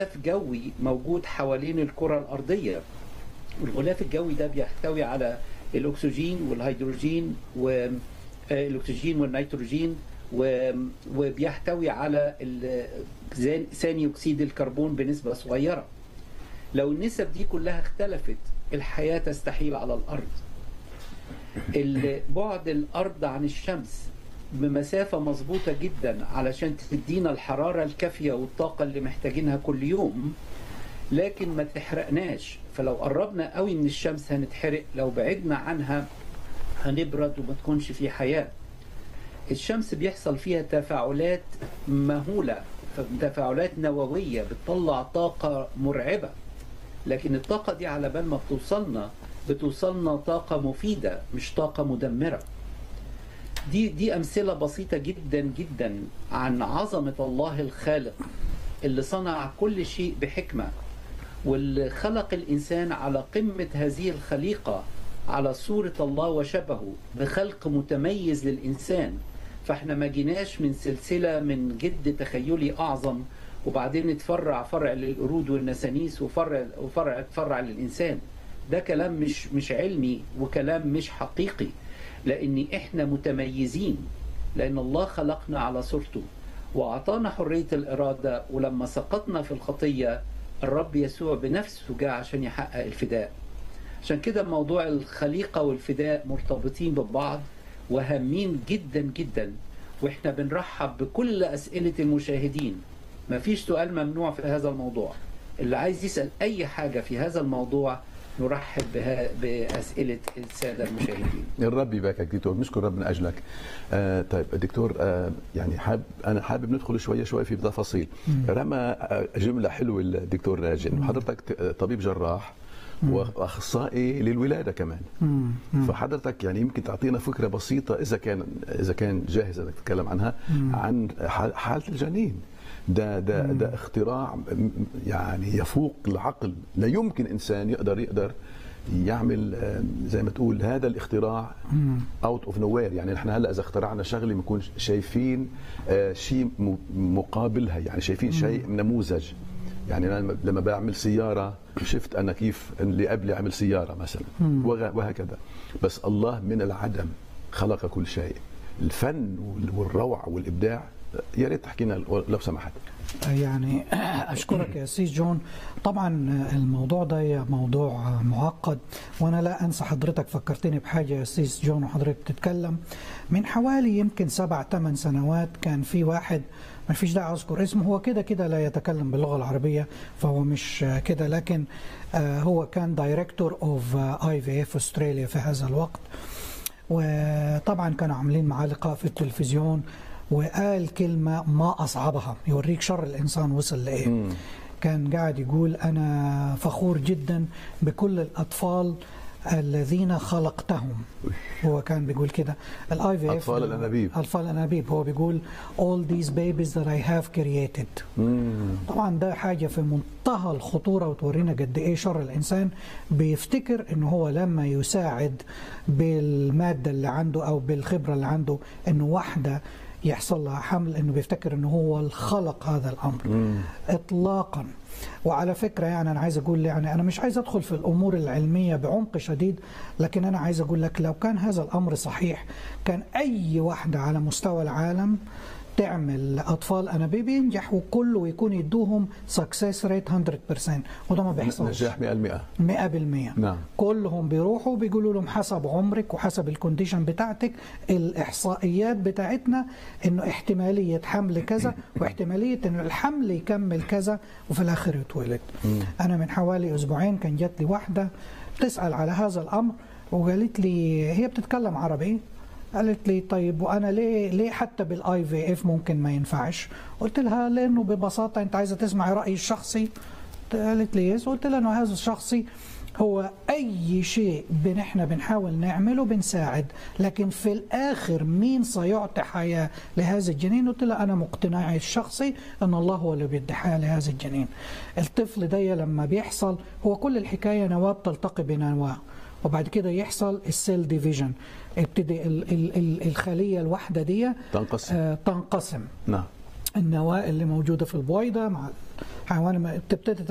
جوي موجود حوالين الكرة الأرضية الغلاف الجوي ده بيحتوي على الأكسجين والهيدروجين والأكسجين والنيتروجين وبيحتوي على ثاني أكسيد الكربون بنسبة صغيرة لو النسب دي كلها اختلفت الحياة تستحيل على الأرض بعد الأرض عن الشمس بمسافة مظبوطة جدا علشان تدينا الحرارة الكافية والطاقة اللي محتاجينها كل يوم لكن ما تحرقناش فلو قربنا قوي من الشمس هنتحرق لو بعدنا عنها هنبرد وما تكونش في حياة الشمس بيحصل فيها تفاعلات مهولة تفاعلات نووية بتطلع طاقة مرعبة لكن الطاقة دي على بال ما بتوصلنا بتوصلنا طاقة مفيدة مش طاقة مدمرة دي دي أمثلة بسيطة جدا جدا عن عظمة الله الخالق اللي صنع كل شيء بحكمة واللي خلق الإنسان على قمة هذه الخليقة على صورة الله وشبهه بخلق متميز للإنسان فاحنا ما جيناش من سلسلة من جد تخيلي أعظم وبعدين اتفرع فرع للقرود والنسانيس وفرع وفرع اتفرع للإنسان ده كلام مش مش علمي وكلام مش حقيقي لأن إحنا متميزين لأن الله خلقنا على صورته وأعطانا حرية الإرادة ولما سقطنا في الخطية الرب يسوع بنفسه جاء عشان يحقق الفداء عشان كده موضوع الخليقة والفداء مرتبطين ببعض وهامين جدا جدا واحنا بنرحب بكل أسئلة المشاهدين ما فيش سؤال ممنوع في هذا الموضوع اللي عايز يسأل أي حاجة في هذا الموضوع نرحب بها بأسئلة السادة المشاهدين الرب يباركك دكتور نشكر رب من أجلك آه طيب دكتور آه يعني حاب أنا حابب ندخل شوية شوية في تفاصيل رمى جملة حلوة الدكتور جن حضرتك طبيب جراح واخصائي للولاده كمان مم. مم. فحضرتك يعني يمكن تعطينا فكره بسيطه اذا كان اذا كان جاهز انك تتكلم عنها عن حاله الجنين ده ده ده اختراع يعني يفوق العقل لا يمكن انسان يقدر يقدر يعمل زي ما تقول هذا الاختراع اوت اوف نو يعني احنا هلا اذا اخترعنا شغله بنكون شايفين شيء مقابلها يعني شايفين شيء نموذج يعني انا لما بعمل سياره شفت انا كيف اللي قبلي عمل سياره مثلا وهكذا بس الله من العدم خلق كل شيء الفن والروعه والابداع يا ريت تحكي لنا لو سمحت يعني اشكرك يا سيس جون طبعا الموضوع ده موضوع معقد وانا لا انسى حضرتك فكرتني بحاجه يا سيس جون وحضرتك بتتكلم من حوالي يمكن سبع ثمان سنوات كان في واحد ما فيش داعي اذكر اسمه هو كده كده لا يتكلم باللغه العربيه فهو مش كده لكن هو كان دايركتور اوف اي في اف استراليا في هذا الوقت وطبعا كانوا عاملين معاه لقاء في التلفزيون وقال كلمة ما أصعبها يوريك شر الإنسان وصل لإيه كان قاعد يقول أنا فخور جدا بكل الأطفال الذين خلقتهم هو كان بيقول كده الاي في اف اطفال الانابيب اطفال الانابيب هو بيقول all these babies that I have created مم. طبعا ده حاجه في منتهى الخطوره وتورينا قد ايه شر الانسان بيفتكر انه هو لما يساعد بالماده اللي عنده او بالخبره اللي عنده انه واحده يحصل لها حمل انه بيفتكر انه هو الخلق هذا الامر مم. اطلاقا وعلى فكره يعني انا عايز اقول يعني انا مش عايز ادخل في الامور العلميه بعمق شديد لكن انا عايز اقول لك لو كان هذا الامر صحيح كان اي واحده على مستوى العالم تعمل اطفال انابيب ينجح وكله يكون يدوهم سكسس ريت 100% وده ما بيحصلش نجاح 100% 100% نعم كلهم بيروحوا بيقولوا لهم حسب عمرك وحسب الكونديشن بتاعتك الاحصائيات بتاعتنا انه احتماليه حمل كذا واحتماليه انه الحمل يكمل كذا وفي الاخر يتولد انا من حوالي اسبوعين كان جات لي واحده تسال على هذا الامر وقالت لي هي بتتكلم عربي قالت لي طيب وانا ليه ليه حتى بالاي في اف ممكن ما ينفعش؟ قلت لها لانه ببساطه انت عايزه تسمعي رايي الشخصي؟ قالت لي يس قلت لها انه هذا الشخصي هو اي شيء نحن بنحاول نعمله بنساعد لكن في الاخر مين سيعطي حياه لهذا الجنين قلت لها انا مقتنعي الشخصي ان الله هو اللي بيدي حياه لهذا الجنين الطفل ده لما بيحصل هو كل الحكايه نواه بتلتقي بنواه وبعد كده يحصل السيل ديفيجن ابتدي ال ال ال الخليه الواحده دي تنقسم آه تنقسم نعم النواة اللي موجوده في البويضه مع الحيوان لما بتبتدي